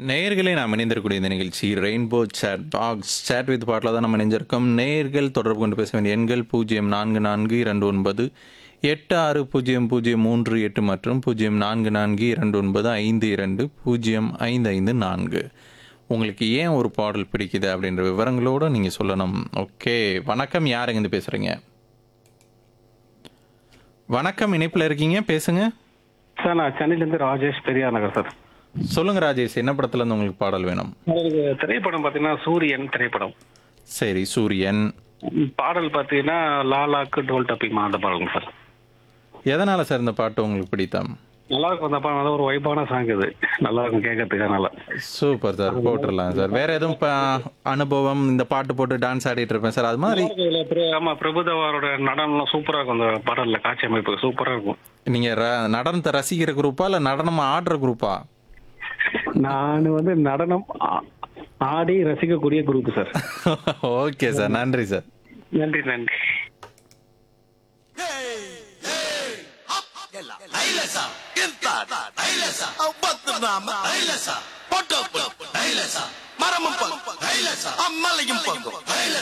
நேயர்களே நாம் இணைந்திருக்கக்கூடிய இந்த நிகழ்ச்சி rainbow chat box chat with பாட்டில் தான் நம்ம இணைஞ்சிருக்கோம் நேயர்கள் தொடர்பு கொண்டு பேச வேண்டிய எண்கள் பூஜ்ஜியம் நான்கு நான்கு இரண்டு ஒன்பது எட்டு ஆறு பூஜ்ஜியம் பூஜ்ஜியம் மூன்று எட்டு மற்றும் பூஜ்ஜியம் நான்கு நான்கு இரண்டு ஒன்பது ஐந்து இரண்டு பூஜ்ஜியம் ஐந்து ஐந்து நான்கு உங்களுக்கு ஏன் ஒரு பாடல் பிடிக்குது அப்படின்ற விவரங்களோடு நீங்கள் சொல்லணும் ஓகே வணக்கம் யாருங்க இருந்து பேசுகிறீங்க வணக்கம் இணைப்பில் இருக்கீங்க பேசுங்க சார் நான் சென்னையிலேருந்து ராஜேஷ் பெரியார் நகர் சார் சொல்லுங்க ராஜேஷ் என்ன படத்துல இருந்து உங்களுக்கு பாடல் வேணும் எனக்கு திரைப்படம் பார்த்தீங்கன்னா சூரியன் திரைப்படம் சரி சூரியன் பாடல் பார்த்தீங்கன்னா லாலாக்கு டோல் டப்பிமா அந்த பாடலுங்க சார் எதனால சார் இந்த பாட்டு உங்களுக்கு பிடித்தம் நல்லா இருக்கும் அந்த பாடம் நல்ல ஒரு வைப்பான சாங் இது நல்லா இருக்கும் கேட்கறதுக்கு அதனால சூப்பர் சார் போட்டுடலாம் சார் வேற எதுவும் ப- அனுபவம் இந்த பாட்டு போட்டு டான்ஸ் ஆடிட்டு இருப்பேன் சார் அது மாதிரி இதுல பிர- ஆமா பிரபுதவாரோட நடனம்லாம் சூப்பரா இருக்கும் அந்த பாடல்ல காட்சி அமைப்பு சூப்பரா இருக்கும் நீங்க ர- நடனத்தை ரசிக்கிற குரூப்பா இல்ல நடனம் ஆடுற குரூப்பா நான் வந்து நடனம் ஆ- ஆடி ரசிக்கக்கூடிய குரூப் சார் ஓகே சார் நன்றி சார் நன்றி நன்றி ಐಲಸ ಇಂತ ಐಲಸ ಬತ್ತು ನಾಮ ಐಲಸ பொட்டோ ஐலச மரமும் பங்கு ஐலச அம்மலையும் பங்கு ஐலச